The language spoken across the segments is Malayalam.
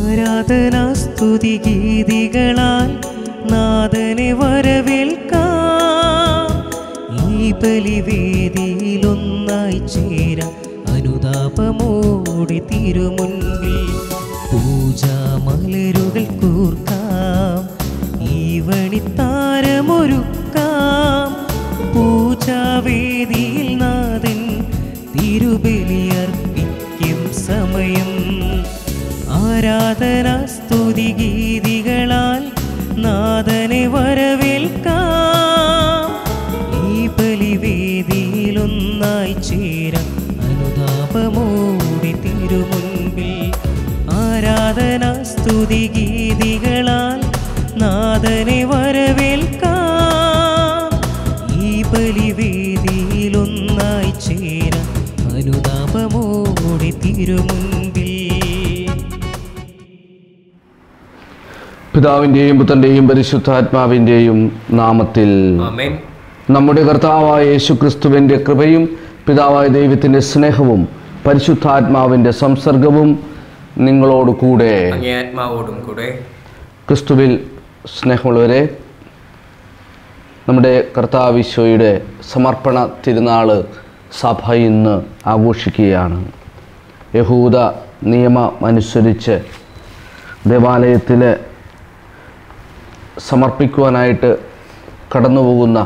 ആരാധനാസ്തുതി ഗീതികളാൽ നാഥനെ വരവേൽക്കാം ഈ ബലിവേദിയിലൊന്നായി ചേരാം അനുതാപമോടി തിരുമുൻപിൽ പൂജാമലരുകൾ കൂർക്കാം ഈ വണിത്താരമൊരുക്കാം പൂജാവേദിയിൽ നാഥൻ തിരുബലിയർപ്പിക്കും സമയം ആരാധനാ സ്തുതി ഗീതികളാൽ നാഥനെ വരവേൽക്കാം ഈ ബലിവേദിയിലൊന്നായി ചേരാം അനുതാപമോടി തിരുമുൻപിൽ ആരാധനാ സ്തുതി ഗീതികളാൽ നാഥനെ വരവേൽക്കാം ഈ ബലിവേദിയിലൊന്നായി ചേരാം അനുതാപമോടി തിരുമുൻപിൽ പിതാവിൻ്റെയും പുത്രൻ്റെയും പരിശുദ്ധാത്മാവിൻ്റെയും നാമത്തിൽ ആമേൻ നമ്മുടെ കർത്താവായ യേശു ക്രിസ്തുവിൻ്റെ കൃപയും പിതാവായ ദൈവത്തിൻ്റെ സ്നേഹവും പരിശുദ്ധാത്മാവിൻ്റെ സംസർഗവും നിങ്ങളോട് കൂടെ അങ്ങേ ആത്മാവോടും കൂടെ ക്രിസ്തുവിൽ സ്നേഹമുള്ളവരെ നമ്മുടെ കർത്താവിശോയുടെ സമർപ്പണ തിരുനാൾ സഭ ഇന്ന് ആഘോഷിക്കുകയാണ് യഹൂദ നിയമം അനുസരിച്ച് ദേവാലയത്തിൽ സമർപ്പിക്കുവാനായിട്ട് കടന്നുപോകുന്ന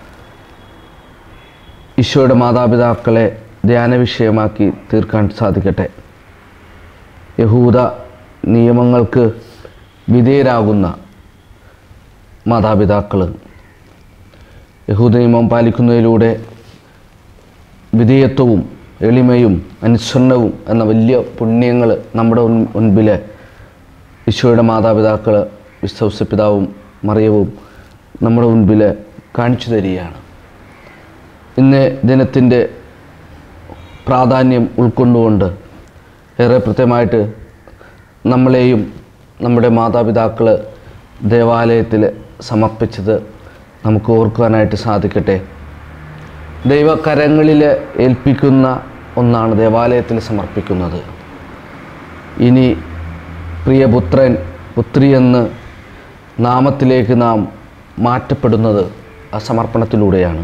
ഈശോയുടെ മാതാപിതാക്കളെ ധ്യാന വിഷയമാക്കി തീർക്കാൻ സാധിക്കട്ടെ യഹൂദ നിയമങ്ങൾക്ക് വിധേയരാകുന്ന മാതാപിതാക്കൾ യഹൂദ നിയമം പാലിക്കുന്നതിലൂടെ വിധേയത്വവും എളിമയും അനുസരണവും എന്ന വലിയ പുണ്യങ്ങൾ നമ്മുടെ മുൻ- മുൻപിൽ ഈശോയുടെ മാതാപിതാക്കൾ വിശ്വസ പിതാവും മറിയവും നമ്മുടെ മുൻപിൽ കാണിച്ചു തരികയാണ് ഇന്ന് ദിനത്തിൻ്റെ പ്രാധാന്യം ഉൾക്കൊണ്ടുകൊണ്ട് ഏറെ കൃത്യമായിട്ട് നമ്മളെയും നമ്മുടെ മാതാപിതാക്കൾ ദേവാലയത്തിൽ സമർപ്പിച്ചത് നമുക്ക് ഓർക്കുവാനായിട്ട് സാധിക്കട്ടെ ദൈവകരങ്ങളിൽ ഏൽപ്പിക്കുന്ന ഒന്നാണ് ദേവാലയത്തിൽ സമർപ്പിക്കുന്നത് ഇനി പ്രിയപുത്രൻ പുത്രി എന്ന് നാമത്തിലേക്ക് നാം മാറ്റപ്പെടുന്നത് ആ സമർപ്പണത്തിലൂടെയാണ്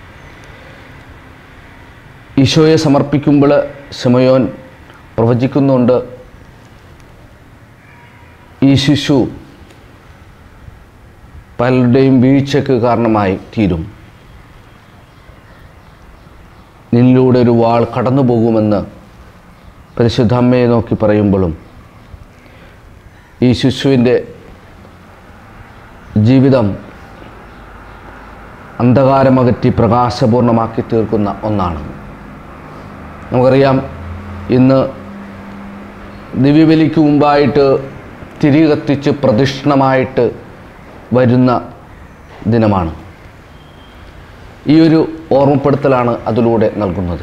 ഈശോയെ സമർപ്പിക്കുമ്പോൾ ശമയോൻ പ്രവചിക്കുന്നുണ്ട് ഈ ശിശു പലരുടെയും വീഴ്ചയ്ക്ക് കാരണമായി തീരും നിന്നിലൂടെ ഒരു വാൾ കടന്നു പോകുമെന്ന് പരിശുദ്ധ അമ്മയെ നോക്കി പറയുമ്പോഴും ഈ ശിശുവിൻ്റെ ജീവിതം അന്ധകാരമകറ്റി പ്രകാശപൂർണമാക്കി തീർക്കുന്ന ഒന്നാണ് നമുക്കറിയാം ഇന്ന് ദിവ്യബലിക്ക് മുമ്പായിട്ട് തിരി കത്തിച്ച് പ്രദക്ഷിണമായിട്ട് വരുന്ന ദിനമാണ് ഈ ഒരു ഓർമ്മപ്പെടുത്തലാണ് അതിലൂടെ നൽകുന്നത്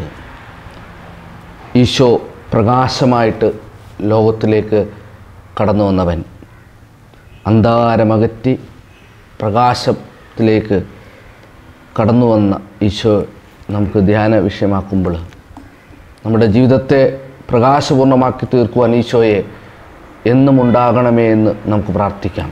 ഈശോ പ്രകാശമായിട്ട് ലോകത്തിലേക്ക് കടന്നു വന്നവൻ അന്ധകാരമകറ്റി പ്രകാശത്തിലേക്ക് കടന്നു വന്ന ഈശോ നമുക്ക് ധ്യാന വിഷയമാക്കുമ്പോൾ നമ്മുടെ ജീവിതത്തെ പ്രകാശപൂർണ്ണമാക്കി തീർക്കുവാൻ ഈശോയെ എന്നും ഉണ്ടാകണമേ എന്ന് നമുക്ക് പ്രാർത്ഥിക്കാം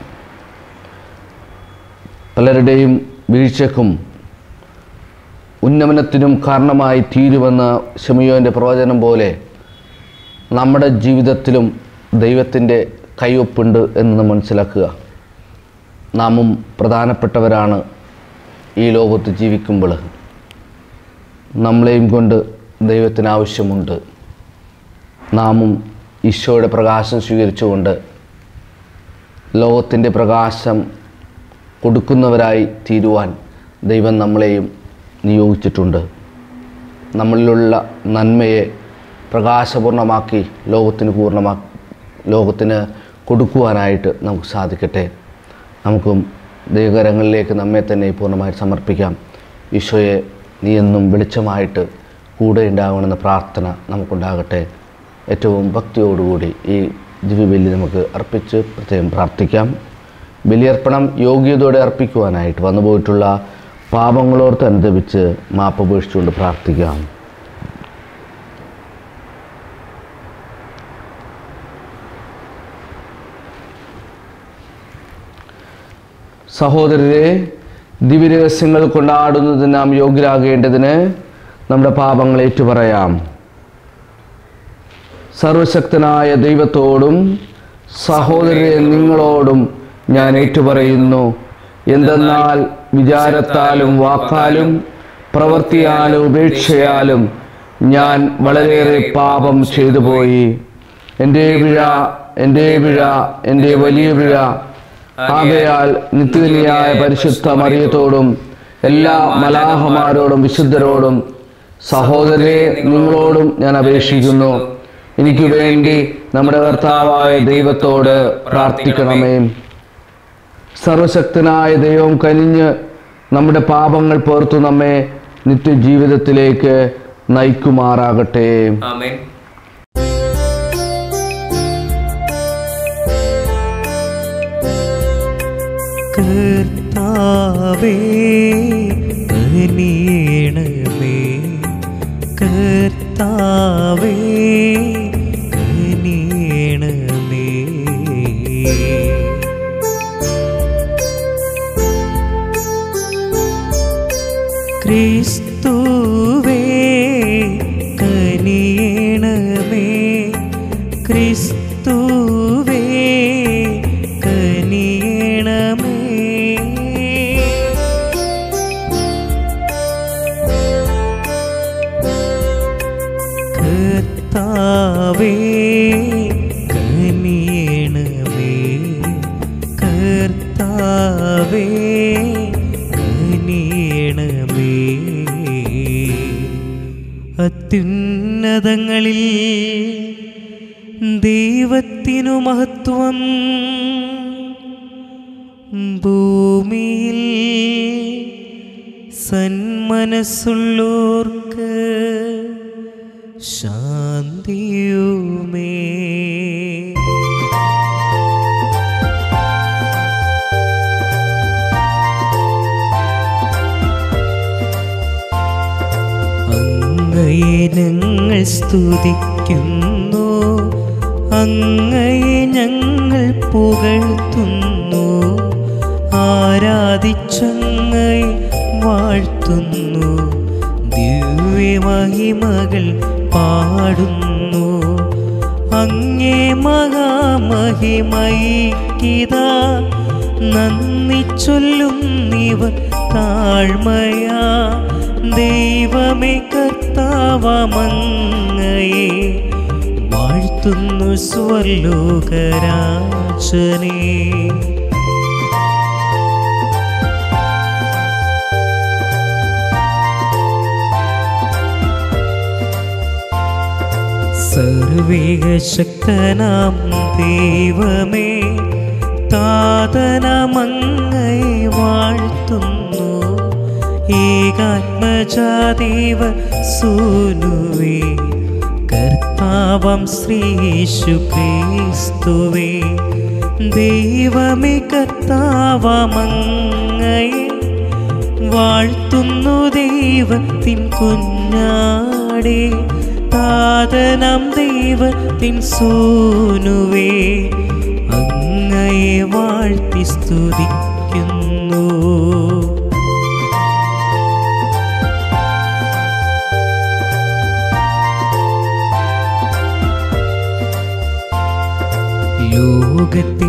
പലരുടെയും വീഴ്ചക്കും ഉന്നമനത്തിനും കാരണമായി തീരുമെന്ന ഷമിയോൻ്റെ പ്രവചനം പോലെ നമ്മുടെ ജീവിതത്തിലും ദൈവത്തിൻ്റെ കൈയൊപ്പുണ്ട് എന്ന് നാം മനസ്സിലാക്കുക നാമും പ്രധാനപ്പെട്ടവരാണ് ഈ ലോകത്ത് ജീവിക്കുമ്പോൾ നമ്മളെയും കൊണ്ട് ദൈവത്തിന് ആവശ്യമുണ്ട് നാമും ഈശോയുടെ പ്രകാശം സ്വീകരിച്ചുകൊണ്ട് ലോകത്തിൻ്റെ പ്രകാശം കൊടുക്കുന്നവരായി തീരുവാൻ ദൈവം നമ്മളെയും നിയോഗിച്ചിട്ടുണ്ട് നമ്മളിലുള്ള നന്മയെ പ്രകാശപൂർണമാക്കി ലോകത്തിന് പൂർണ്ണമാ ലോകത്തിന് കൊടുക്കുവാനായിട്ട് നമുക്ക് സാധിക്കട്ടെ നമുക്കും ദൈവകരങ്ങളിലേക്ക് നമ്മെ തന്നെ പൂർണ്ണമായിട്ട് സമർപ്പിക്കാം ഈശോയെ നീ എന്നും വെളിച്ചമായിട്ട് കൂടെ ഉണ്ടാകണമെന്ന പ്രാർത്ഥന നമുക്കുണ്ടാകട്ടെ ഏറ്റവും ഭക്തിയോടുകൂടി ഈ ദിവ്യബലി നമുക്ക് അർപ്പിച്ച് പ്രത്യേകം പ്രാർത്ഥിക്കാം ബലിയർപ്പണം യോഗ്യതയോടെ അർപ്പിക്കുവാനായിട്ട് വന്നുപോയിട്ടുള്ള പാപങ്ങളോർത്ത് അനുദപിച്ച് മാപ്പപേക്ഷിച്ചുകൊണ്ട് പ്രാർത്ഥിക്കാം സഹോദരരെ ദിവ്യരഹസ്യങ്ങൾ കൊണ്ടാടുന്നതിന് നാം യോഗ്യരാകേണ്ടതിന് നമ്മുടെ പാപങ്ങൾ ഏറ്റുപറയാം സർവശക്തനായ ദൈവത്തോടും സഹോദരരെ നിങ്ങളോടും ഞാൻ ഏറ്റുപറയുന്നു എന്തെന്നാൽ വിചാരത്താലും വാക്കാലും പ്രവൃത്തിയാലും ഉപേക്ഷയാലും ഞാൻ വളരെയേറെ പാപം ചെയ്തു പോയി എൻ്റെ പിഴ എൻ്റെ പിഴ എൻ്റെ വലിയ പിഴ ആകയാൽ നിത്യനിയായ പരിശുദ്ധ മറിയത്തോടും എല്ലാ മലാഹമാരോടും വിശുദ്ധരോടും സഹോദരരെ നിങ്ങളോടും ഞാൻ അപേക്ഷിക്കുന്നു എനിക്ക് വേണ്ടി നമ്മുടെ കർത്താവായ ദൈവത്തോട് പ്രാർത്ഥിക്കണമേ സർവശക്തനായ ദൈവം കനിഞ്ഞ് നമ്മുടെ പാപങ്ങൾ പുറത്തു നമ്മെ നിത്യജീവിതത്തിലേക്ക് നയിക്കുമാറാകട്ടെ ആമേൻ കർത്താവേ കനിയണമേ കർത്താവേ കനിയണമേ ക്രിസ്തുവേ കനിയണമേ ക്രിസ്തുവേ കനിയണമേ കർത്താവേ കനിയണമേ കർത്താവേ കനിയണമേ അത്യുന്നതങ്ങളിൽ ദൈവത്തിനു മഹത്വം ഭൂമിയിൽ സന്മനസ്സുള്ളോർക്ക് ശാന്തിയുമേ അങ്ങയെ ഞങ്ങൾ സ്തുതിക്കുന്നു അങ്ങയെ ഞങ്ങൾ പുകഴ്ത്തുന്നു ആരാധിച്ചങ്ങയെ വാഴ്ത്തുന്നു ദിവ്യമഹിമകൾ പാടുന്നു അങ്ങേ മഹാമഹിമൈക്കിത നന്ദി ചൊല്ലുന്നിവർ താഴ്മയാ ദൈവമേ കർത്താവമങ്ങയെ വാഴ്ത്തുന്നു സ്വർലോകരാജനേ സർവേകശക്തനാം ദൈവമേ താതനമങ്ങയെ വാഴ്ത്തുന്നു ഏകാത്മജാദേവ സൂനുവേ കർത്താവം ശ്രീയേശു ക്രിസ്തുവേ ദൈവമേ കർത്താവമങ്ങയെ വാഴ്ത്തുന്നു ദൈവത്തിൻ കുഞ്ഞാടേ താതനം ദൈവത്തിൻ സൂനുവേ അങ്ങയെ വാഴ്ത്തി സ്തുതിക്കുന്നു ലോകത്തിൻ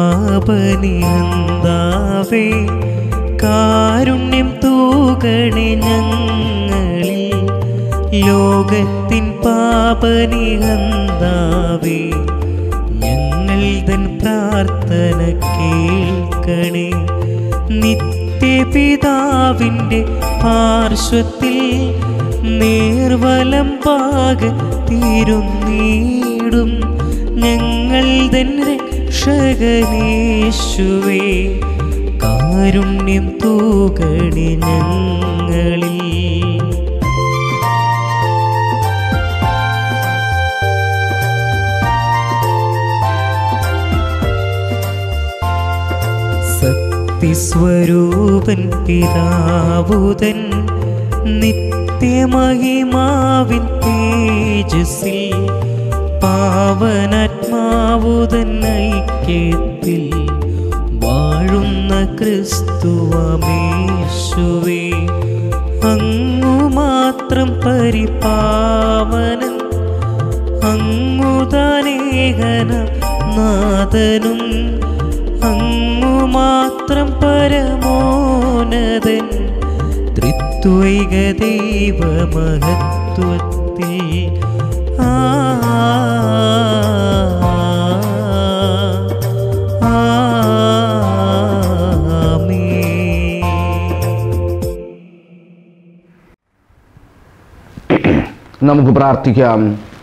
പാപനിഹന്താവേ കാരുണ്യം തൂകണേ ഞങ്ങളിൽ ലോകത്തിൻ പാപനിഹന്താവേ ഞങ്ങൾ തൻ പ്രാർത്ഥന കേൾക്കണേ നിത്യപിതാവിൻ്റെ പാർശ്വത്തിൽ നേർവലം പാക തിരുന്നീടും ഞങ്ങൾ തൻ രക്ഷകനേശുവേ കാരുണ്യം തൂകണി ഞങ്ങളിൽ സത്യസ്വരൂപൻ പിതാവുതൻ നിത്യമഹിമാവിൻ തേജസ്സിൽ പാവനാത്മാവുതൻ ഐക്യത്തിൽ വാഴുന്ന ക്രിസ്തുവമേശുവേ അങ്ങു മാത്രം പരിപാവനൻ അങ്ങുതാനേകന നാഥനും അങ്ങു മാത്രം പരമോനതൻ ത്രിത്വൈക ദൈവമഹത്വത്തിൽ ആ നമുക്ക് പ്രാർത്ഥിക്കാം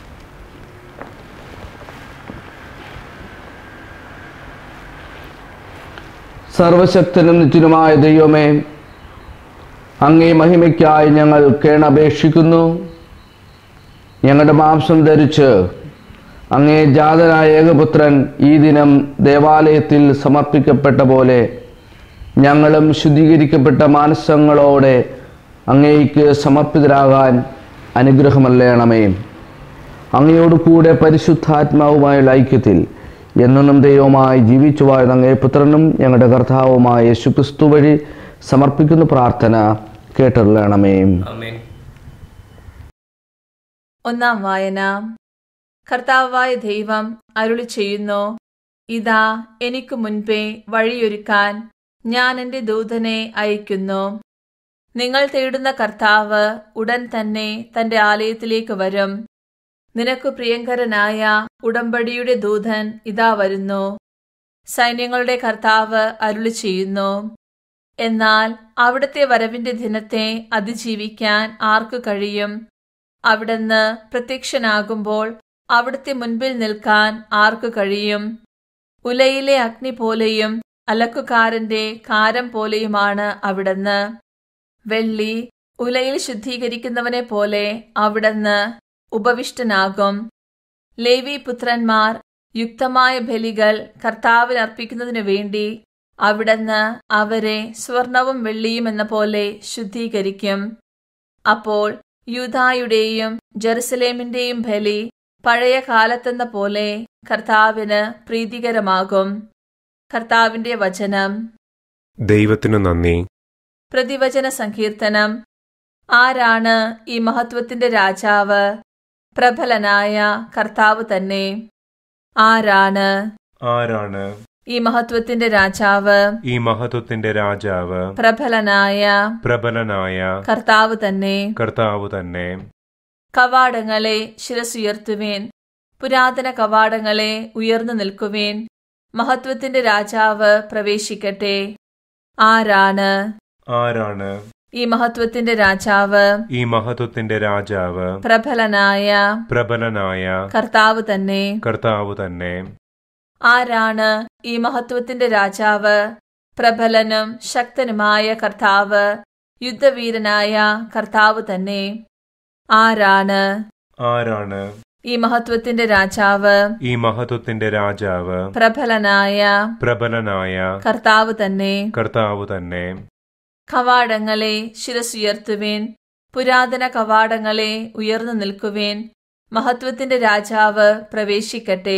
സർവശക്തനും നിത്യനുമായ ദൈവമേ അങ്ങേ മഹിമയ്ക്കായി ഞങ്ങൾ കേണപേക്ഷിക്കുന്നു ഞങ്ങളുടെ മാംസം ധരിച്ച് അങ്ങേ ജാതനായ ഏകപുത്രൻ ഈ ദിനം ദേവാലയത്തിൽ സമർപ്പിക്കപ്പെട്ട പോലെ ഞങ്ങളും ശുദ്ധീകരിക്കപ്പെട്ട മാനസങ്ങളോടെ അങ്ങേക്ക് സമർപ്പിതരാകാൻ അനുഗ്രഹമല്ലേണമേ അങ്ങയോട് കൂടെ പരിശുദ്ധാത്മാവുമായുള്ള ഐക്യത്തിൽ എന്നും ദൈവമായി ജീവിച്ചു വാഴുന്ന അങ്ങേ പുത്രനും ഞങ്ങളുടെ കർത്താവുമായ യേശുക്രിസ്തു വഴി സമർപ്പിക്കുന്ന പ്രാർത്ഥന കേട്ടുള്ളണമേ ആമേൻ ഒന്നാം വായന കർത്താവായ ദൈവം അരുളി ചെയ്യുന്നു ഇതാ എനിക്ക് മുൻപേ വഴിയൊരുക്കാൻ ഞാൻ എന്റെ ദൂതനെ അയക്കുന്നു നിങ്ങൾ തേടുന്ന കർത്താവ് ഉടൻ തന്നെ തന്റെ ആലയത്തിലേക്ക് വരും നിനക്ക് പ്രിയങ്കരനായ ഉടമ്പടിയുടെ ദൂതൻ ഇതാ വരുന്നു സൈന്യങ്ങളുടെ കർത്താവ് അരുളി ചെയ്യുന്നു എന്നാൽ അവിടുത്തെ വരവിന്റെ ദിനത്തെ അതിജീവിക്കാൻ ആർക്കു കഴിയും അവിടുന്ന് പ്രത്യക്ഷനാകുമ്പോൾ അവിടുത്തെ മുൻപിൽ നിൽക്കാൻ ആർക്കു കഴിയും ഉലയിലെ അഗ്നി പോലെയും അലക്കുകാരന്റെ കാരം പോലെയുമാണ് അവിടുന്ന് വെള്ളി ഉലയിൽ ശുദ്ധീകരിക്കുന്നവനെ പോലെ അവിടുന്ന് ഉപവിഷ്ടനാകും ലേവി പുത്രന്മാർ യുക്തമായ ബലികൾ കർത്താവിന് അർപ്പിക്കുന്നതിനു വേണ്ടി അവിടുന്ന് അവരെ സ്വർണവും വെള്ളിയും എന്ന പോലെ ശുദ്ധീകരിക്കും അപ്പോൾ യൂതായുടെയും ജെറുസലേമിന്റെയും ബലി പഴയ കാലത്തെന്ന പോലെ കർത്താവിന് പ്രീതികരമാകും കർത്താവിന്റെ വചനം ദൈവത്തിനു നന്ദി പ്രതിവചന സങ്കീർത്തനം ആരാണ് ഈ മഹത്വത്തിന്റെ രാജാവ് പ്രബലനായ കർത്താവ് തന്നെ ആരാണ് ആരാണ് ഈ മഹത്വത്തിന്റെ രാജാവ് ഈ മഹത്വത്തിന്റെ രാജാവ് പ്രബലനായ പ്രബലനായ കർത്താവ് തന്നെ കർത്താവ് തന്നെ കവാടങ്ങളെ ശിരസുയർത്തുവേൻ പുരാതന കവാടങ്ങളെ ഉയർന്നു നിൽക്കുവേൻ മഹത്വത്തിന്റെ രാജാവ് പ്രവേശിക്കട്ടെ ആരാണ് ആരാണ് ഈ മഹത്വത്തിന്റെ രാജാവ് ഈ മഹത്വത്തിന്റെ രാജാവ് പ്രബലനായ പ്രബലനായ കർത്താവ് തന്നെ കർത്താവ് തന്നെ ആരാണ് ഈ മഹത്വത്തിന്റെ രാജാവ് പ്രബലനും ശക്തനുമായ കർത്താവ് യുദ്ധവീരനായ കർത്താവ് തന്നെ ആരാണ് ആരാണ് ഈ മഹത്വത്തിന്റെ രാജാവ് ഈ മഹത്വത്തിന്റെ രാജാവ് പ്രബലനായ പ്രബലനായ കർത്താവ് തന്നെ കർത്താവ് തന്നെ കവാടങ്ങളെ ശിരസുയർത്തുവേൻ പുരാതന കവാടങ്ങളെ ഉയർന്നു നിൽക്കുവേൻ മഹത്വത്തിന്റെ രാജാവ് പ്രവേശിക്കട്ടെ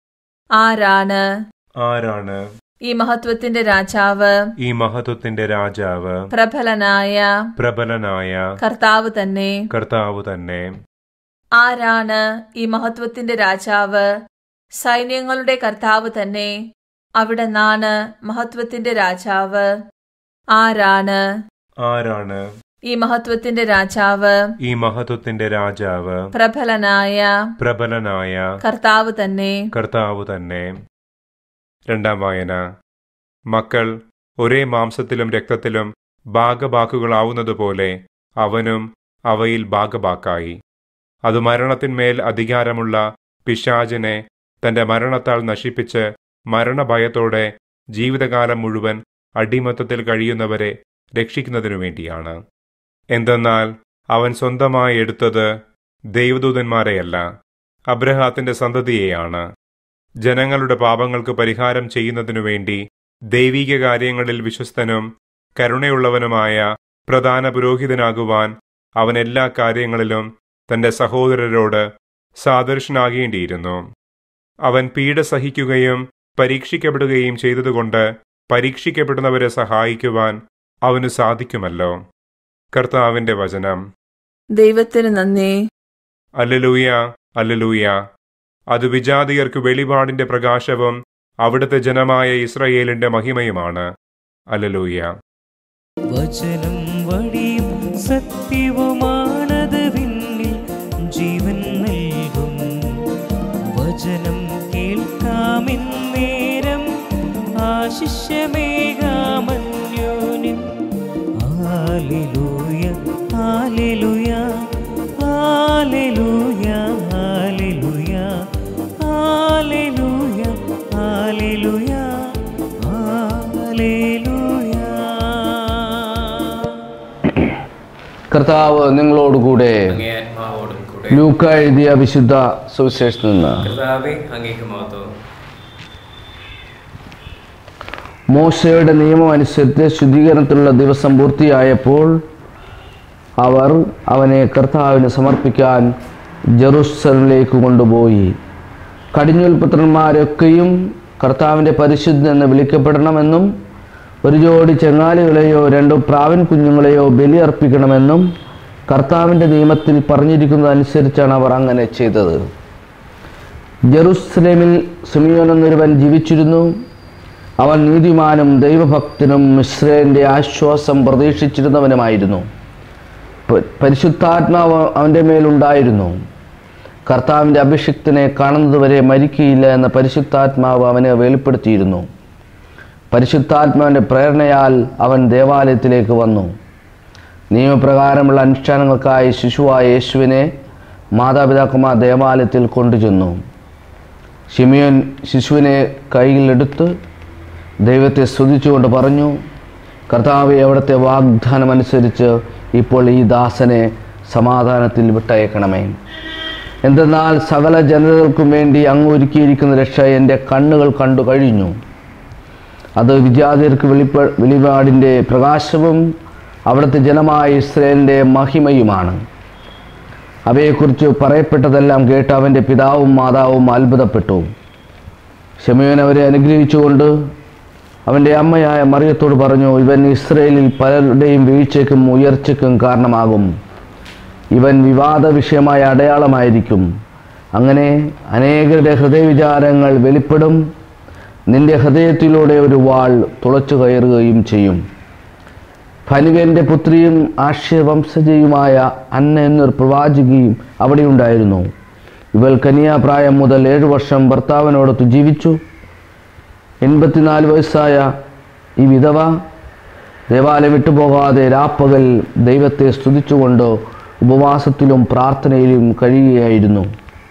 ആരാണ് ആരാണ് ഈ മഹത്വത്തിന്റെ രാജാവ് ഈ മഹത്വത്തിന്റെ രാജാവ് പ്രബലനായ പ്രബലനായ കർത്താവ് തന്നെ കർത്താവ് തന്നെ ആരാണ് ഈ മഹത്വത്തിന്റെ രാജാവ് സൈന്യങ്ങളുടെ കർത്താവ് തന്നെ അവിടെ നിന്നാണ് മഹത്വത്തിന്റെ രാജാവ് ആരാണ് ആരാണ് ഈ മഹത്വത്തിന്റെ രാജാവ് ഈ മഹത്വത്തിന്റെ രാജാവ് പ്രബലനായ പ്രബലനായ കർത്താവ് തന്നെ കർത്താവ് തന്നെ രണ്ടാം വായന മക്കൾ ഒരേ മാംസത്തിലും രക്തത്തിലും ഭാഗഭാക്കുകളാവുന്നതുപോലെ അവനും അവയിൽ ഭാഗഭാക്കായി അത് മരണത്തിന്മേൽ അധികാരമുള്ള പിശാചിനെ തന്റെ മരണത്താൽ നശിപ്പിച്ച് മരണഭയത്തോടെ ജീവിതകാലം മുഴുവൻ അടിമത്തത്തിൽ കഴിയുന്നവരെ രക്ഷിക്കുന്നതിനു വേണ്ടിയാണ് എന്തെന്നാൽ അവൻ സ്വന്തമായി എടുത്തത് ദൈവദൂതന്മാരെയല്ല അബ്രഹാത്തിന്റെ സന്തതിയെയാണ് ജനങ്ങളുടെ പാപങ്ങൾക്ക് പരിഹാരം ചെയ്യുന്നതിനു വേണ്ടി ദൈവിക കാര്യങ്ങളിൽ വിശ്വസ്തനും കരുണയുള്ളവനുമായ പ്രധാന പുരോഹിതനാകുവാൻ അവൻ എല്ലാ കാര്യങ്ങളിലും തന്റെ സഹോദരരോട് സാദൃശനാകേണ്ടിയിരുന്നു അവൻ പീഡ സഹിക്കുകയും പരീക്ഷിക്കപ്പെടുകയും ചെയ്തതുകൊണ്ട് പരീക്ഷിക്കപ്പെടുന്നവരെ സഹായിക്കുവാൻ അവന് സാധിക്കുമല്ലോ കർത്താവിന്റെ വചനം ദൈവത്തിന് നന്ദി അല്ലലൂയ അല്ലലൂയ അത് വിജാതിയർക്ക് വെളിപാടിന്റെ പ്രകാശവും അവിടുത്തെ ജനമായ ഇസ്രയേലിന്റെ മഹിമയുമാണ് അല്ലലൂയ വചനം വഴിയും സത്യവുമാണത് വിണ്ണിൽ ജീവൻ നൽകും വചനം കേൾക്കാമെന്നേരം ആശിഷ്യമേകാമന്യോനും ആലിലൂയ ആലിലൂയ ആലിലൂയ ആലിലൂയ ആലിലൂയ ആലിലൂയ ആലിലൂയ കർത്താവ് നിങ്ങളോടുകൂടെ അങ്ങേ ആത്മാവോടും കൂടെ ലൂക്ക എഴുതിയ വിശുദ്ധ സുവിശേഷത്തിൽ നിന്ന് കർത്താവെ അങ്ങേക്ക് മഹത്വം മോശയുടെ നിയമം അനുസരിച്ച് ശുദ്ധീകരണത്തിലുള്ള ദിവസം പൂർത്തിയായപ്പോൾ അവർ അവനെ കർത്താവിന് സമർപ്പിക്കാൻ ജെറുസലിലേക്ക് കൊണ്ടുപോയി കടിഞ്ഞുൽപുത്രന്മാരൊക്കെയും കർത്താവിൻ്റെ പരിശുദ്ധ എന്ന് വിളിക്കപ്പെടണമെന്നും ഒരു ജോഡി ചെങ്ങാലികളെയോ രണ്ടു പ്രാവൻ കുഞ്ഞുങ്ങളെയോ ബലിയർപ്പിക്കണമെന്നും കർത്താവിൻ്റെ നിയമത്തിൽ പറഞ്ഞിരിക്കുന്നതനുസരിച്ചാണ് അവർ അങ്ങനെ ചെയ്തത് ജെറുസലേമിൽ സിമിയോൻ എന്നൊരുവൻ ജീവിച്ചിരുന്നു അവൻ നീതിമാനും ദൈവഭക്തനും ഇസ്രയേലിൻ്റെ ആശ്വാസം പ്രതീക്ഷിച്ചിരുന്നവനുമായിരുന്നു പ- പരിശുദ്ധാത്മാവ് അവൻ്റെ മേലുണ്ടായിരുന്നു കർത്താവിൻ്റെ അഭിഷിക്തനെ കാണുന്നതുവരെ മരിക്കുകയില്ല എന്ന പരിശുദ്ധാത്മാവ് അവന് വെളിപ്പെടുത്തിയിരുന്നു പരിശുദ്ധാത്മാവിൻ്റെ പ്രേരണയാൽ അവൻ ദേവാലയത്തിലേക്ക് വന്നു നിയമപ്രകാരമുള്ള അനുഷ്ഠാനങ്ങൾക്കായി ശിശുവായ യേശുവിനെ മാതാപിതാക്കന്മാർ ദേവാലയത്തിൽ കൊണ്ടുചെന്നു ഷിമിയോൻ ശിശുവിനെ കയ്യിലെടുത്ത് ദൈവത്തെ സ്തുതിച്ചുകൊണ്ട് പറഞ്ഞു കർത്താവെ അവിടുത്തെ വാഗ്ദാനമനുസരിച്ച് ഇപ്പോൾ ഈ ദാസനെ സമാധാനത്തിൽ വിട്ടയക്കണമേ എന്തെന്നാൽ സകല ജനതകൾക്കും വേണ്ടി അങ്ങ് ഒരുക്കിയിരിക്കുന്ന രക്ഷ എൻ്റെ കണ്ണുകൾ കണ്ടു കഴിഞ്ഞു അത് വിജാതിയർക്ക് വെളിപ്പ വെളിപാടിൻ്റെ പ്രകാശവും അവിടുത്തെ ജനമായ ഇസ്രയേലിൻ്റെ മഹിമയുമാണ് അവയെക്കുറിച്ച് പറയപ്പെട്ടതെല്ലാം കേട്ട് അവൻ്റെ പിതാവും മാതാവും അത്ഭുതപ്പെട്ടു ഷെമിയോൻ അവരെ അനുഗ്രഹിച്ചുകൊണ്ട് അവൻ്റെ അമ്മയായ മറിയത്തോട് പറഞ്ഞു ഇവൻ ഇസ്രയേലിൽ പലരുടെയും വീഴ്ചയ്ക്കും ഉയർച്ചയ്ക്കും കാരണമാകും ഇവൻ വിവാദ വിഷയമായ അടയാളമായിരിക്കും അങ്ങനെ അനേകരുടെ ഹൃദയവിചാരങ്ങൾ വെളിപ്പെടും നിന്റെ ഹൃദയത്തിലൂടെ ഒരു വാൾ തുളച്ചു കയറുകയും ചെയ്യും ഫനുവേൻ്റെ പുത്രിയും ആശ്യവംശജയുമായ അന്ന എന്നൊരു പ്രവാചകിയും അവിടെയുണ്ടായിരുന്നു ഇവൾ കന്യാപ്രായം മുതൽ ഏഴു വർഷം ഭർത്താവിനോടൊത്ത് ജീവിച്ചു എൺപത്തിനാല് വയസ്സായ ഈ വിധവ ദേവാലയം വിട്ടുപോകാതെ രാപ്പകൽ ദൈവത്തെ സ്തുതിച്ചുകൊണ്ട് ഉപവാസത്തിലും പ്രാർത്ഥനയിലും കഴിയുകയായിരുന്നു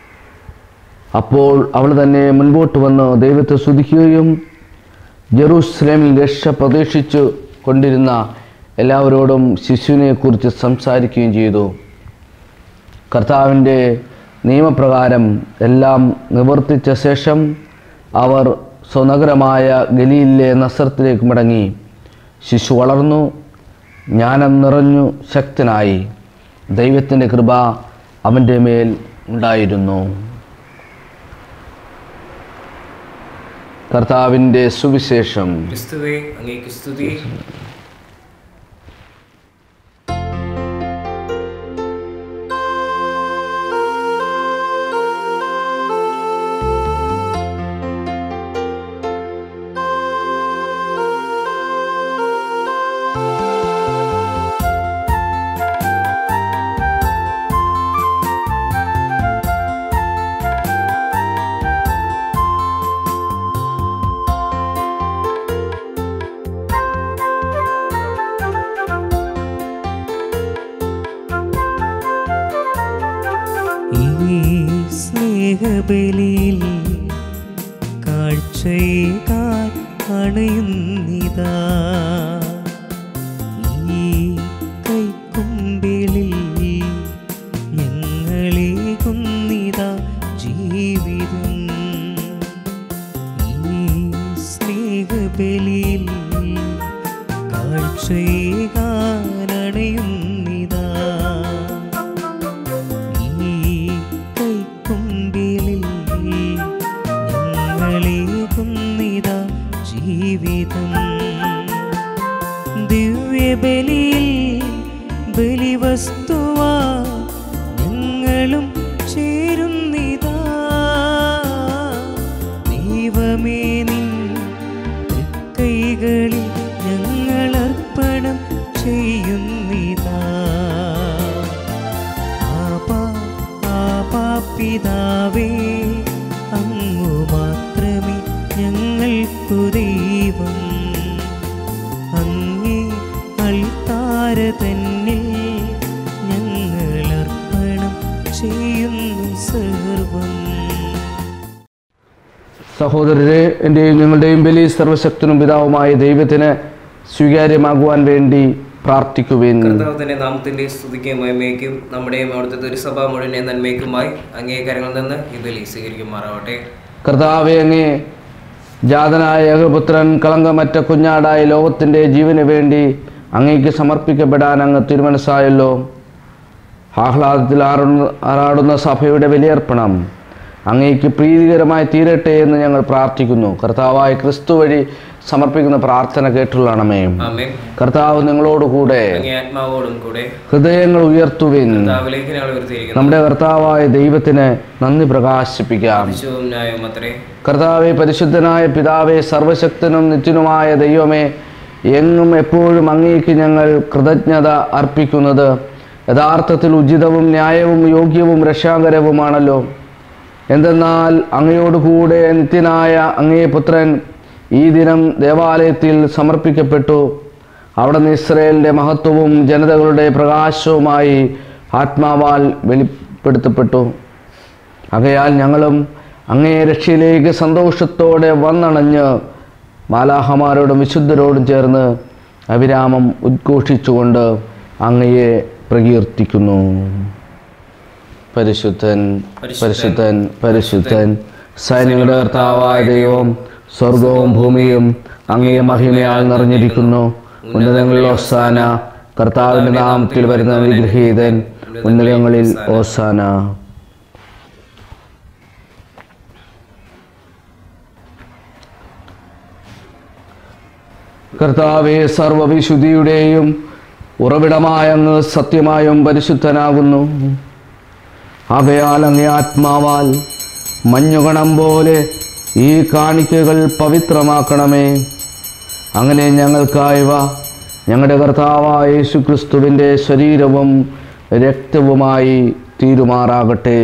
അപ്പോൾ അവൾ തന്നെ മുൻപോട്ട് വന്ന് ദൈവത്തെ സ്തുതിക്കുകയും ജെറൂസലേമിൽ രക്ഷ പ്രതീക്ഷിച്ചു കൊണ്ടിരുന്ന എല്ലാവരോടും ശിശുവിനെക്കുറിച്ച് സംസാരിക്കുകയും ചെയ്തു കർത്താവിൻ്റെ നിയമപ്രകാരം എല്ലാം നിവർത്തിച്ച ശേഷം അവർ സ്വനഗരമായ ഗലിയിലെ നസറത്തിലേക്ക് മടങ്ങി ശിശു വളർന്നു ജ്ഞാനം നിറഞ്ഞു ശക്തനായി ദൈവത്തിൻ്റെ കൃപ അവൻ്റെ മേൽ ഉണ്ടായിരുന്നു കർത്താവിൻ്റെ സുവിശേഷം ക്രിസ്തുവെ അങ്ങേക്ക് സ്തുതി ഈ സ്നേഹബലിയിൽ കാഴ്ചയേക്കാൾ അണയുന്നിതാ ഈ കൈക്കുമ്പിളിൽ ഞങ്ങളെ കുന്നിതാ ജീവിതം ഈ സ്നേഹബലിയിൽ കാഴ്ചയേക്കാൾ അണയുന്നിതാ ഈ കൈക്കുമ്പിളിൽ ഞങ്ങളെ കുന്നിത ജീവിതം ബലിയിൽ ബലിവസ്തുവാ ഞങ്ങളും ചേരുന്നിതാ ദൈവമേ നിൻ കൈകളിൽ ഞങ്ങൾ അർപ്പണം ചെയ്യുന്നിതാ ആപാ ആപാ പിതാവേ അങ്ങു മാത്രമേ ഞങ്ങൾക്കു ദൈവം അങ്ങേ അൾത്താര തന്നിൽ ഞങ്ങൾ അർപ്പണം ചെയ്യുന്നു സർവം സഹോദരരെ എൻ്റെയും നിങ്ങളുടെയും ബലി സർവശക്തനും പിതാവുമായ ദൈവത്തിന് സ്വീകാര്യമാകുവാൻ വേണ്ടി പ്രാർത്ഥിക്കുവിൻ കർത്താവിന്റെ നാമത്തിന്റെ സ്തുതിക്കും മഹിമയ്ക്കും നമ്മുടെയും അവിടുത്തെ ഒരു സഭ മുഴുവനെ നന്മയ്ക്കുമായി അംഗീകാരങ്ങളിൽ നിന്ന് ഈ ബലി സ്വീകരിക്കുമാറാവട്ടെ കർത്താവെ അങ്ങേ ജാതനായ ഏകപുത്രൻ കളങ്കമറ്റ കുഞ്ഞാടായ ലോകത്തിൻ്റെ ജീവന് വേണ്ടി അങ്ങേക്ക് സമർപ്പിക്കപ്പെടാൻ അങ്ങ് തിരുമനസ്സായല്ലോ ആഹ്ലാദത്തിൽ ആറുന്ന ആറാടുന്ന സഭയുടെ ബലിയർപ്പണം അങ്ങേക്ക് പ്രീതികരമായി തീരട്ടെ എന്ന് ഞങ്ങൾ പ്രാർത്ഥിക്കുന്നു കർത്താവായ ക്രിസ്തു വഴി സമർപ്പിക്കുന്ന പ്രാർത്ഥന കേട്ടുള്ളണമേ ആമേൻ കർത്താവ് നിങ്ങളോടുകൂടെ അങ്ങേ ആത്മാവോടും കൂടെ ഹൃദയങ്ങൾ ഉയർത്തുവിൻ കർത്താവിലേക്ക് ഞങ്ങൾ ഉയർത്തിയിരിക്കുന്നു നമ്മുടെ കർത്താവായ ദൈവത്തിന് നന്ദി പ്രകാശിപ്പിക്കാം വിശുവും ന്യായവും അത്രേ കർത്താവെ പരിശുദ്ധനായ പിതാവെ സർവശക്തനും നിത്യനുമായ ദൈവമേ എങ്ങും എപ്പോഴും അങ്ങേക്ക് ഞങ്ങൾ കൃതജ്ഞത അർപ്പിക്കുന്നത് യഥാർത്ഥത്തിൽ ഉചിതവും ന്യായവും യോഗ്യവും രക്ഷാകരവുമാണല്ലോ എന്തെന്നാൽ അങ്ങയോടുകൂടെ നിത്യനായ അങ്ങേ പുത്രൻ ഈ ദിനം ദേവാലയത്തിൽ സമർപ്പിക്കപ്പെട്ടു അവിടെ നിന്ന് ഇസ്രയേലിൻ്റെ മഹത്വവും ജനതകളുടെ പ്രകാശവുമായി ആത്മാവാൽ വെളിപ്പെടുത്തപ്പെട്ടു ആകയാൽ ഞങ്ങളും അങ്ങേ രക്ഷയിലേക്ക് സന്തോഷത്തോടെ വന്നണഞ്ഞ് മാലാഹമാരോടും വിശുദ്ധരോടും ചേർന്ന് അവിരാമം ഉദ്ഘോഷിച്ചുകൊണ്ട് അങ്ങയെ പ്രകീർത്തിക്കുന്നു പരിശുദ്ധൻ പരിശുദ്ധൻ പരിശുദ്ധൻ സൈന്യങ്ങളുടെ കർത്താവായ ദൈവം സ്വർഗവും ഭൂമിയും അങ്ങേ മഹിമയാൽ നിറഞ്ഞിരിക്കുന്നു ഉന്നതങ്ങളിൽ ഓസാന കർത്താവിൻ്റെ നാമത്തിൽ വരുന്ന വിഗ്രഹീതൻ ഉന്നതങ്ങളിൽ ഓസാന കർത്താവെ സർവവിശുദ്ധിയുടെയും ഉറവിടമായ അങ്ങ് സത്യമായും പരിശുദ്ധനാകുന്നു ആകയാൽ അങ്ങേ ആത്മാവാൽ മഞ്ഞുകണം പോലെ ഈ കാണിക്കകൾ പവിത്രമാക്കണമേ അങ്ങനെ ഞങ്ങൾക്കായവ ഞങ്ങളുടെ കർത്താവായ യേശുക്രിസ്തുവിൻ്റെ ശരീരവും രക്തവുമായി തീരുമാറാകട്ടെ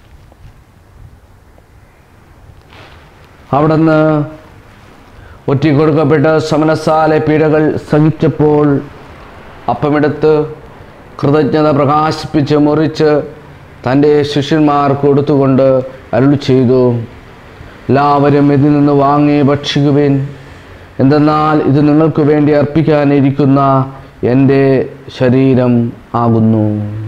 അവിടുന്ന് ഒറ്റിക്കൊടുക്കപ്പെട്ട സമനസാലെ പീഡകൾ സഹിച്ചപ്പോൾ അപ്പമെടുത്ത് കൃതജ്ഞത പ്രകാശിപ്പിച്ച് മുറിച്ച് തൻ്റെ ശിഷ്യന്മാർക്ക് കൊടുത്തുകൊണ്ട് അരുൾ ചെയ്തു എല്ലാവരും ഇതിൽ നിന്ന് വാങ്ങി ഭക്ഷിക്കുവിൻ എന്തെന്നാൽ ഇത് നിങ്ങൾക്ക് വേണ്ടി അർപ്പിക്കാനിരിക്കുന്ന എൻ്റെ ശരീരം ആകുന്നു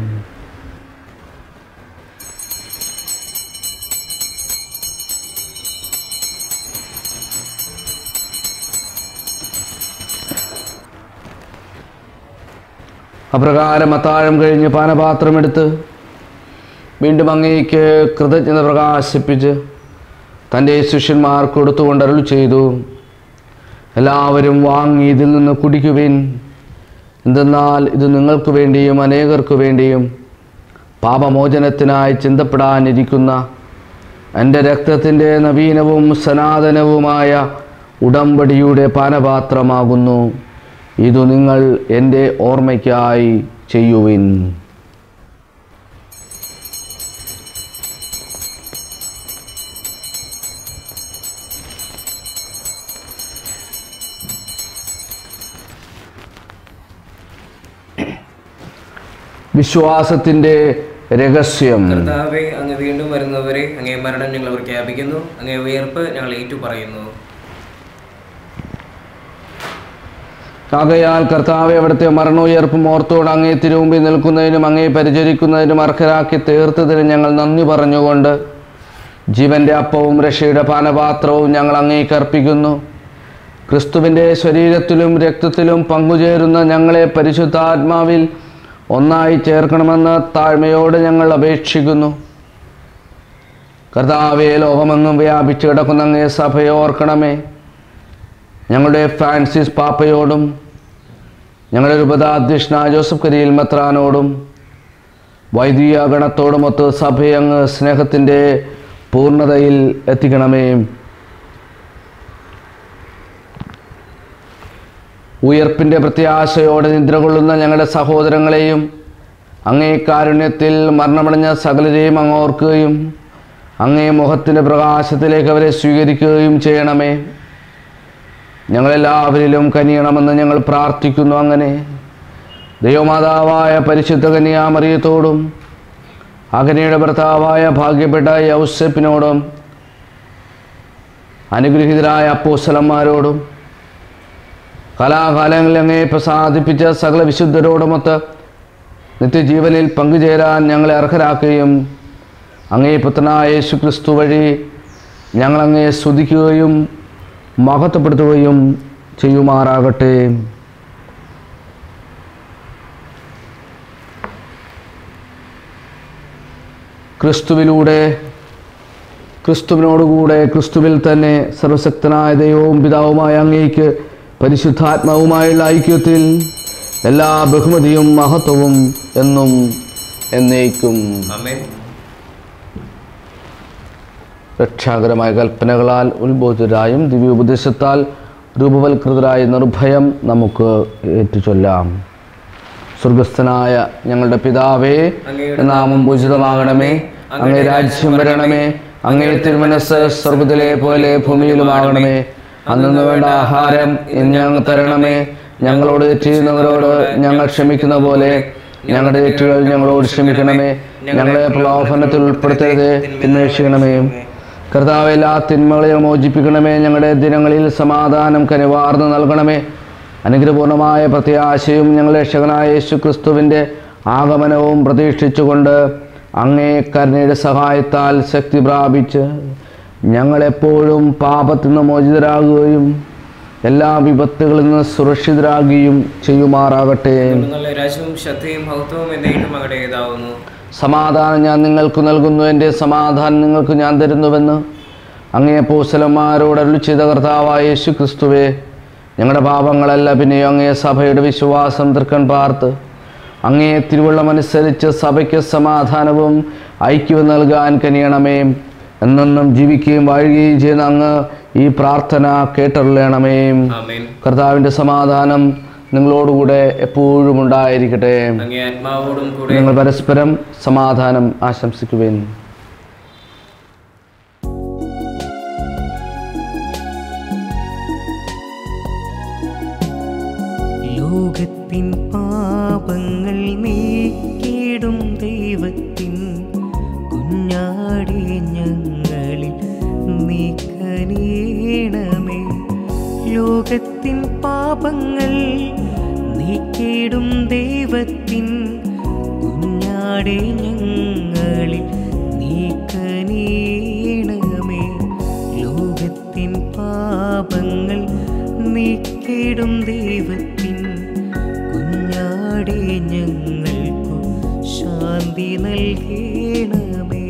അപ്രകാരം അത്താഴം കഴിഞ്ഞ് പാനപാത്രമെടുത്ത് വീണ്ടും അങ്ങേക്ക് കൃതജ്ഞത പ്രകാശിപ്പിച്ച് തൻ്റെ ശിഷ്യന്മാർ കൊടുത്തുകൊണ്ട് അരുൾ ചെയ്തു എല്ലാവരും വാങ്ങി ഇതിൽ നിന്ന് കുടിക്കുവിൻ എന്തെന്നാൽ ഇത് നിങ്ങൾക്ക് വേണ്ടിയും അനേകർക്ക് വേണ്ടിയും പാപമോചനത്തിനായി ചിന്തപ്പെടാനിരിക്കുന്ന എൻ്റെ രക്തത്തിൻ്റെ നവീനവും സനാതനവുമായ ഉടമ്പടിയുടെ പാനപാത്രമാകുന്നു ഇതു നിങ്ങൾ എൻ്റെ ഓർമ്മയ്ക്കായി ചെയ്യുവിൻ വിശ്വാസത്തിൻ്റെ രഹസ്യം കർത്താവെ അങ്ങ് വീണ്ടും വരുന്നവരെ അങ്ങേ മരണം ഞങ്ങൾ പ്രഖ്യാപിക്കുന്നു അങ്ങേ ഉയർപ്പ് ഞങ്ങൾ ഏറ്റു പറയുന്നു ആകയാൽ കർത്താവെ അവിടുത്തെ മരണോയർപ്പും ഓർത്തോട് അങ്ങേ തിരുമുമ്പിൽ നിൽക്കുന്നതിനും അങ്ങേ പരിചരിക്കുന്നതിനും അർഹരാക്കി തീർത്തതിന് ഞങ്ങൾ നന്ദി പറഞ്ഞുകൊണ്ട് ജീവന്റെ അപ്പവും രക്ഷയുടെ പാനപാത്രവും ഞങ്ങൾ അങ്ങേക്ക് അർപ്പിക്കുന്നു ക്രിസ്തുവിൻ്റെ ശരീരത്തിലും രക്തത്തിലും പങ്കുചേരുന്ന ഞങ്ങളെ പരിശുദ്ധാത്മാവിൽ ഒന്നായി ചേർക്കണമെന്ന് താഴ്മയോടെ ഞങ്ങൾ അപേക്ഷിക്കുന്നു കർത്താവെ ലോകമെങ്ങും വ്യാപിച്ചു കിടക്കുന്ന അങ്ങേ സഭയെ ഓർക്കണമേ ഞങ്ങളുടെ ഫ്രാൻസിസ് പാപ്പയോടും ഞങ്ങളുടെ രൂപതാധ്യക്ഷനായ ജോസഫ് കരിയിൽ മെത്രാനോടും വൈദിക ഗണത്തോടുമൊത്ത് സഭയെ അങ്ങ് സ്നേഹത്തിൻ്റെ പൂർണ്ണതയിൽ എത്തിക്കണമേ ഉയർപ്പിൻ്റെ പ്രത്യാശയോടെ നിദ്ര കൊള്ളുന്ന ഞങ്ങളുടെ സഹോദരങ്ങളെയും അങ്ങേ കാരുണ്യത്തിൽ മരണമടഞ്ഞ സകലരെയും അങ്ങ് ഓർക്കുകയും അങ്ങേ മുഖത്തിൻ്റെ പ്രകാശത്തിലേക്ക് അവരെ സ്വീകരിക്കുകയും ചെയ്യണമേ ഞങ്ങളെല്ലാവരിലും കനിയണമെന്ന് ഞങ്ങൾ പ്രാർത്ഥിക്കുന്നു അങ്ങനെ ദൈവമാതാവായ പരിശുദ്ധ കന്യാമറിയത്തോടും അഗനിയുടെ ഭർത്താവായ ഭാഗ്യപ്പെട്ട യൗസപ്പിനോടും അനുഗ്രഹീതരായ അപ്പോസ്തലന്മാരോടും കലാകാലങ്ങളിൽ അങ്ങേ പ്രസാദിപ്പിച്ച സകല വിശുദ്ധരോടുമൊത്ത് നിത്യജീവനിൽ പങ്കുചേരാൻ ഞങ്ങളെ അർഹരാക്കുകയും അങ്ങേ പുത്രനായ യേശു ക്രിസ്തു വഴി ഞങ്ങളങ്ങേ സ്തുതിക്കുകയും മഹത്വപ്പെടുത്തുകയും ചെയ്യുമാറാകട്ടെ ക്രിസ്തുവിലൂടെ ക്രിസ്തുവിനോടുകൂടെ ക്രിസ്തുവിൽ തന്നെ സർവശക്തനായ ദൈവവും പിതാവുമായ അങ്ങേക്ക് പരിശുദ്ധാത്മാവുമായുള്ള ഐക്യത്തിൽ എല്ലാ ബഹുമതിയും മഹത്വവും എന്നും എന്നേക്കും അമേൻ രക്ഷാകരമായ കൽപ്പനകളാൽ ഉത്ബോധിതരായും ദിവ്യോപദേശത്താൽ രൂപവൽകൃതരായ നിർഭയം നമുക്ക് ഏറ്റുചൊല്ലാം സ്വർഗസ്ഥനായ ഞങ്ങളുടെ പിതാവേ അങ്ങയുടെ നാമം പൂജിതമാകണമേ അങ്ങേ രാജ്യം വരണമേ അങ്ങേ തിരുമനസ് സ്വർഗത്തിലെ പോലെ ഭൂമിയിലുമാകണമേ അന്നു വേണ്ട ആഹാരം ഇന്ന് ഞങ്ങൾ തരണമേ ഞങ്ങളോട് തെറ്റ് ചെയ്യുന്നവരോട് ഞങ്ങൾ ക്ഷമിക്കുന്ന പോലെ ഞങ്ങളുടെ തെറ്റുകൾ ഞങ്ങളോട് ക്ഷമിക്കണമേ ഞങ്ങളെ പ്രലോഭനത്തിൽ ഉൾപ്പെടുത്തരുത് തിന്മേഷിക്കണമേ കർത്താവ് എല്ലാ തിന്മകളെയും മോചിപ്പിക്കണമേ ഞങ്ങളുടെ ദിനങ്ങളിൽ സമാധാനം കനിവാർന്ന് നൽകണമേ അനുഗ്രഹപൂർണമായ പ്രത്യാശയും ഞങ്ങളുടെ രക്ഷകനായ യേശു ക്രിസ്തുവിൻ്റെ ആഗമനവും പ്രതീക്ഷിച്ചുകൊണ്ട് അങ്ങേ കരുണയുടെ സഹായത്താൽ ശക്തി പ്രാപിച്ച് ഞങ്ങളെപ്പോഴും പാപത്തിൽ നിന്ന് മോചിതരാകുകയും എല്ലാ വിപത്തുകളിൽ നിന്ന് സുരക്ഷിതരാകുകയും ചെയ്യുമാറാകട്ടെ നല്ല രാജ്യവും ശ്രദ്ധയും മഹത്വവും എന്നേക്കും അങ്ങടേതാവുന്നു സമാധാനം ഞാൻ നിങ്ങൾക്ക് നൽകുന്നു എൻ്റെ സമാധാനം നിങ്ങൾക്ക് ഞാൻ തരുന്നുവെന്ന് അങ്ങേ പൂസലന്മാരോട് അരുളി ചെയ്ത കർത്താവായ യേശു ക്രിസ്തുവേ ഞങ്ങളുടെ പാപങ്ങളല്ല പിന്നെയും അങ്ങേ സഭയുടെ വിശ്വാസം തൃക്കൺ പാർത്ത് അങ്ങേ തിരുവള്ളമനുസരിച്ച് സഭയ്ക്ക് സമാധാനവും ഐക്യവും നൽകാൻ കനിയണമേ എന്നെന്നും ജീവിക്കുകയും വാഴുകയും ചെയ്യുന്ന അങ്ങ് ഈ പ്രാർത്ഥന കേട്ടറിയണമേ ആമേൻ കർത്താവിൻ്റെ സമാധാനം നിങ്ങളോടുകൂടെ എപ്പോഴും ഉണ്ടായിരിക്കട്ടെ അങ്ങേ ആത്മാവോടും കൂടെ നിങ്ങൾ പരസ്പരം സമാധാനം ആശംസിക്കുവേൻ ലോകത്തിൻ പാപങ്ങൾ നീക്കിടും ദൈവത്തിൻ കുഞ്ഞാടി ഞങ്ങളിൽ നീക്കനീണമേ ലോകത്തിൻ പാപങ്ങൾ നീക്കിടും ദൈവത്തിൻ കുഞ്ഞാടി ഞങ്ങളിൽ നീക്കനീണമേ ലോകത്തിൻ പാപങ്ങൾ നീക്കിടും ദൈവത്തിൻ കുഞ്ഞാടി ഞങ്ങൾക്കു ശാന്തി നൽകണമേ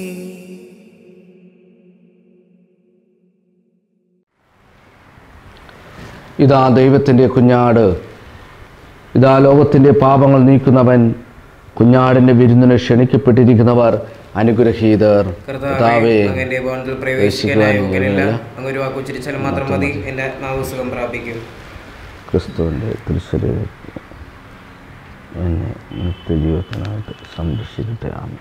ഇതാ ദൈവത്തിൻ്റെ കുഞ്ഞാട് ഇതാ ലോകത്തിൻ്റെ പാപങ്ങൾ നീക്കുന്നവൻ കുഞ്ഞാടിൻ്റെ വിരുന്നിന് ക്ഷണിക്കപ്പെട്ടിരിക്കുന്നവർ അനുഗ്രഹീതർ കർത്താവേ അങ്ങന്റെ ഭവനത്തിൽ പ്രവേശിക്കാനായ യോഗ്യനല്ല അങ്ങ് ഒരു വാക്ക് ഉച്ചരിച്ചാൽ മാത്രം മതി എന്റെ നാവ് സുഖം പ്രാപിക്കും ക്രിസ്തുവിൻ്റെ തിരുശരീരം എന്നെ നിത്യജീവിതത്തിനായിട്ട് സംരക്ഷിക്കട്ടെ ആമേ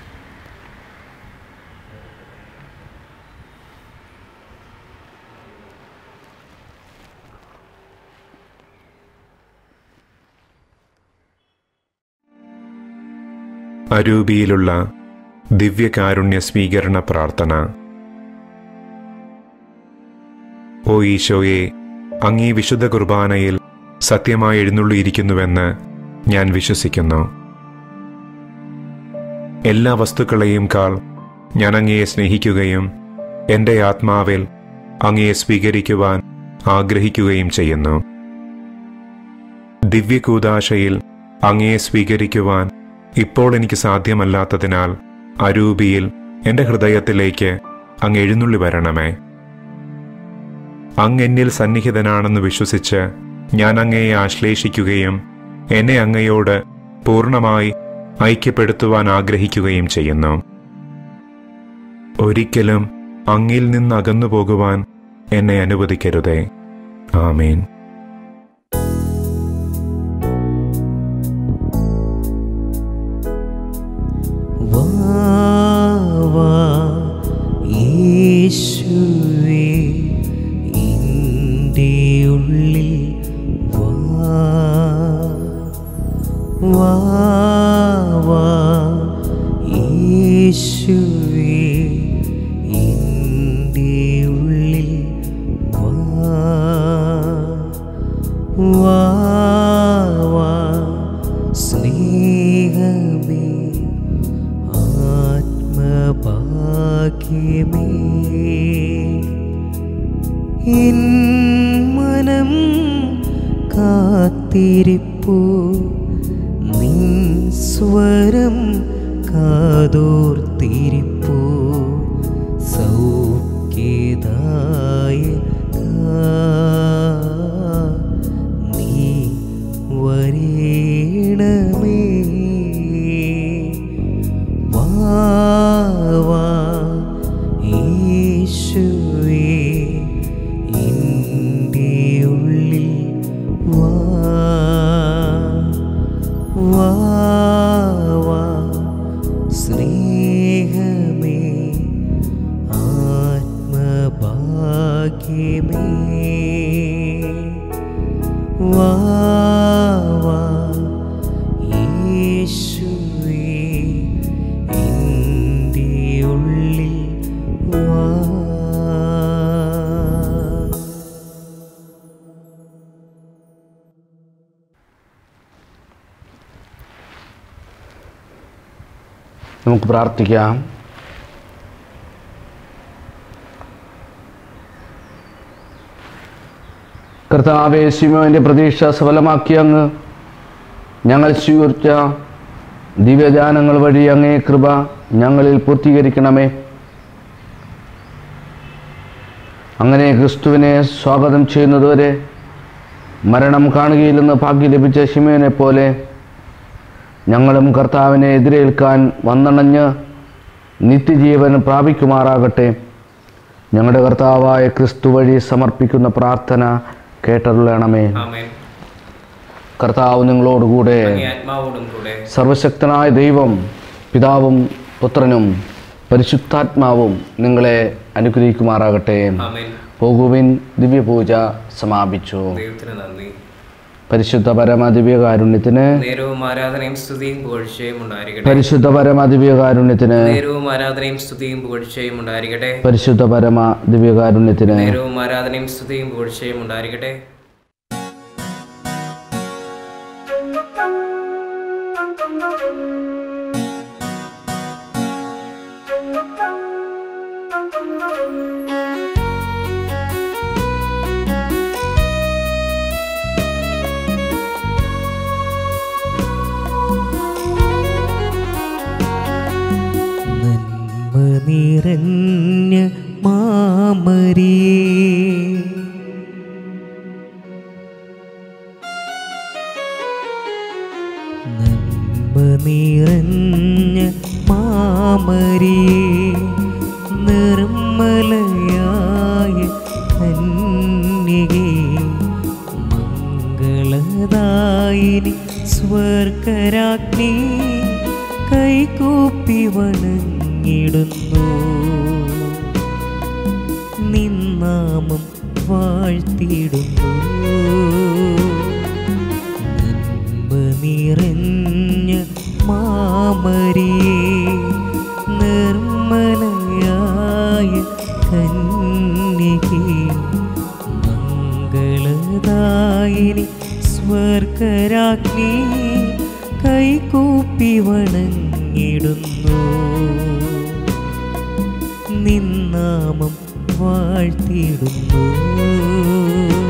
അരൂപിയിലുള്ള ദിവ്യകാരുണ്യ സ്വീകരണ പ്രാർത്ഥന ഓ ഈശോയെ അങ്ങീ വിശുദ്ധ കുർബാനയിൽ സത്യമായി എഴുന്നള്ളിയിരിക്കുന്നുവെന്ന് ഞാൻ വിശ്വസിക്കുന്നു എല്ലാ വസ്തുക്കളെയും കാൾ ഞാൻ അങ്ങയെ സ്നേഹിക്കുകയും എൻ്റെ ആത്മാവിൽ അങ്ങയെ സ്വീകരിക്കുവാൻ ആഗ്രഹിക്കുകയും ചെയ്യുന്നു ദിവ്യകൂദാശയിൽ അങ്ങയെ സ്വീകരിക്കുവാൻ ഇപ്പോൾ എനിക്ക് സാധ്യമല്ലാത്തതിനാൽ അരൂപിയിൽ എൻ്റെ ഹൃദയത്തിലേക്ക് അങ്ങ് എഴുന്നള്ളി വരണമേ അങ്ങ് എന്നിൽ സന്നിഹിതനാണെന്ന് വിശ്വസിച്ച് ഞാൻ അങ്ങയെ ആശ്ലേഷിക്കുകയും എന്നെ അങ്ങയോട് പൂർണ്ണമായി ഐക്യപ്പെടുത്തുവാൻ ആഗ്രഹിക്കുകയും ചെയ്യുന്നു ഒരിക്കലും അങ്ങിൽ നിന്ന് അകന്നു പോകുവാൻ എന്നെ അനുവദിക്കരുതേ ആമേൻ വാ വാ യേശുവേ എൻ്റെ ഉള്ളിൽ വാ വാ വാ യേശുവേ എൻ്റെ ഉള്ളിൽ വാ വാ വാ സ്നേഹമേ ആത്മഭാഗ്യമേ എൻ മനം കാത്തിരിപ്പു നിൻ സ്വരം കാതോർത്തിരിപ്പു സൗഖ്യദായക നീ വരേണമേ വാ വാ യേശുവേ എൻ്റെ ഉള്ളിൽ വാ വാ വാ സ്നേഹമേ ആത്മഭാഗ്യമേ വാ വാ യേശുവേ എൻ്റെ ഉള്ളിൽ വാ നമുക്ക് പ്രാർത്ഥിക്കാം കർത്താവെ ശിവന്റെ പ്രതീക്ഷ സഫലമാക്കി അങ്ങ് ഞങ്ങൾ സ്വീകരിച്ച ദിവ്യദാനങ്ങൾ വഴി അങ്ങേ കൃപ ഞങ്ങളിൽ പൂർത്തീകരിക്കണമേ അങ്ങനെ ക്രിസ്തുവിനെ സ്വാഗതം ചെയ്യുന്നതുവരെ മരണം കാണുകയില്ലെന്ന് ഭാഗ്യം ലഭിച്ച ശിമയോനെ പോലെ ഞങ്ങളും കർത്താവിനെ എതിരേൽക്കാൻ വന്നണഞ്ഞ് നിത്യജീവൻ പ്രാപിക്കുമാറാകട്ടെ ഞങ്ങളുടെ കർത്താവായ ക്രിസ്തു വഴി സമർപ്പിക്കുന്ന പ്രാർത്ഥന കേട്ടരുളണമേ ആമേൻ കർത്താവ് നിങ്ങളോടുകൂടെ അങ്ങേ ആത്മാവോടും കൂടെ സർവശക്തനായ ദൈവം പിതാവും പുത്രനും പരിശുദ്ധാത്മാവും നിങ്ങളെ അനുഗ്രഹിക്കുമാറാകട്ടെ ആമേൻ പോകുവിൻ ദിവ്യപൂജ സമാപിച്ചു ദൈവത്തിന് നന്ദി പരിശുദ്ധ പരമ ദിവ്യകാരുണ്യത്തിന് നേരവും ആരാധനയും സ്തുതിയും പുകഴ്ചയും ഉണ്ടായിരിക്കട്ടെ പരിശുദ്ധ പരമ ദിവ്യകാരുണ്യത്തിന് നേരവും ആരാധനയും സ്തുതിയും പുകഴ്ചയും ഉണ്ടായിരിക്കട്ടെ പരിശുദ്ധ പരമ ദിവ്യകാരുണ്യത്തിന് നേരവും ആരാധനയും സ്തുതിയും പുകഴ്ചയും ഉണ്ടായിരിക്കട്ടെ നന്മ നിറഞ്ഞ മാമരിയേ നന്മ നിറഞ്ഞ മാമരിയേ നിർമ്മലയായ കന്യകേ മംഗളദായിനി സ്വർഗരാജ്ഞി കൈകൂപ്പി വണങ്ങിടുന്നു നിന്നാമം വാഴ്ത്തിയിടുന്നു നന്മ നിറഞ്ഞ മാമരിയേ നിർമ്മലയായ കന്യകേ മംഗളദായിനി സ്വർഗരാജ്ഞി കൈകൂപ്പി വണങ്ങിടുന്നു നിന്നാമം വാഴ്ത്തിയിടുന്നു